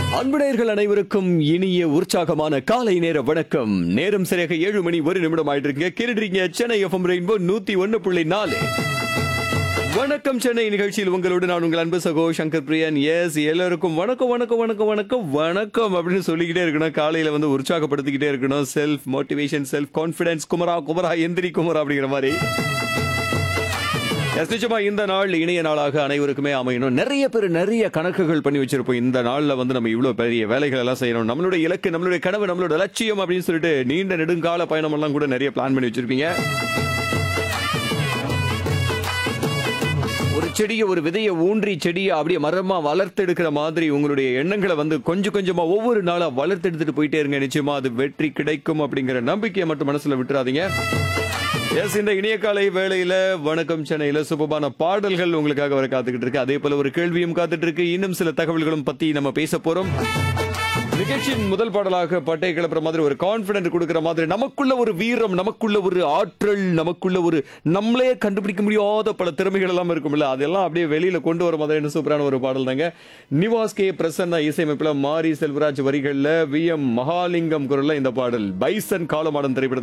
அன்புடையர்கள் அனைவருக்கும் இனிய உற்சாகமான காலை நேர வணக்கம் நேரம் சரியாக ஏழு மணி ஒரு நிமிடம் ஆயிட்டு இருக்குங்க கேட்டுறீங்க சென்னை எஃப்எம் ரெயின்போ நூத்தி ஒன்னு புள்ளி நாலு வணக்கம் சென்னை நிகழ்ச்சியில் உங்களோடு நான் உங்கள் அன்பு சகோ சங்கர் பிரியன் எஸ் எல்லாருக்கும் வணக்கம் வணக்கம் வணக்கம் வணக்கம் வணக்கம் அப்படின்னு சொல்லிக்கிட்டே இருக்கணும் காலையில வந்து உற்சாகப்படுத்திக்கிட்டே இருக்கணும் self motivation self confidence Kumara Kumara எந்திரி குமரா அப்படிங்கிற மாதிரி Yes, நிச்சயமா இந்த நாள் இணைய நாளாக அனைவருக்குமே அமையணும் நிறைய பேர் நிறைய கணக்குகள் பண்ணி வச்சிருப்போம் இந்த நாள்ல வந்து நம்ம இவ்வளவு பெரிய வேலைகள் எல்லாம் செய்யணும் நம்மளுடைய இலக்கு நம்மளுடைய கனவு நம்மளோட லட்சியம் அப்படின்னு சொல்லிட்டு நீண்ட நெடுங்கால பயணம் எல்லாம் கூட நிறைய பிளான் பண்ணி வச்சிருப்பீங்க ஒரு செடியை ஒரு விதையை ஊன்றி செடியை அப்படியே மரமா வளர்த்தெடுக்கிற மாதிரி உங்களுடைய எண்ணங்களை வந்து கொஞ்சம் கொஞ்சமா ஒவ்வொரு நாளா வளர்த்தெடுத்துட்டு போயிட்டே இருங்க நிச்சயமா அது வெற்றி கிடைக்கும் அப்படிங்கிற நம்பிக்கையை மட்டும் மனசுல விட்டுறாதீங்க எஸ் இந்த இணைய காலை வேளையில வணக்கம் சென்னையில சுபமான பாடல்கள் உங்களுக்காக வர காத்துக்கிட்டு இருக்கு அதே போல ஒரு கேள்வியும் காத்துட்டு இருக்கு இன்னும் சில தகவல்களும் பத்தி நம்ம பேச போறோம் நிகழ்ச்சியின் முதல் பாடலாக பட்டை கிளப்புற மாதிரி ஒரு கான்பிடன்ட் கொடுக்கிற மாதிரி நமக்குள்ள ஒரு வீரம் நமக்குள்ள ஒரு ஆற்றல் நமக்குள்ள ஒரு நம்மளே கண்டுபிடிக்க முடியாத பல திறமைகள் எல்லாம் இருக்கும்ல அதெல்லாம் அப்படியே வெளியில கொண்டு வர மாதிரி சூப்பரான ஒரு பாடல் தாங்க நிவாஸ் கே பிரசன்னா இசையமைப்புல மாரி செல்வராஜ் வரிகள்ல வி எம் மகாலிங்கம் குரல்ல இந்த பாடல் பைசன் காலமாடன் திரைப்படம்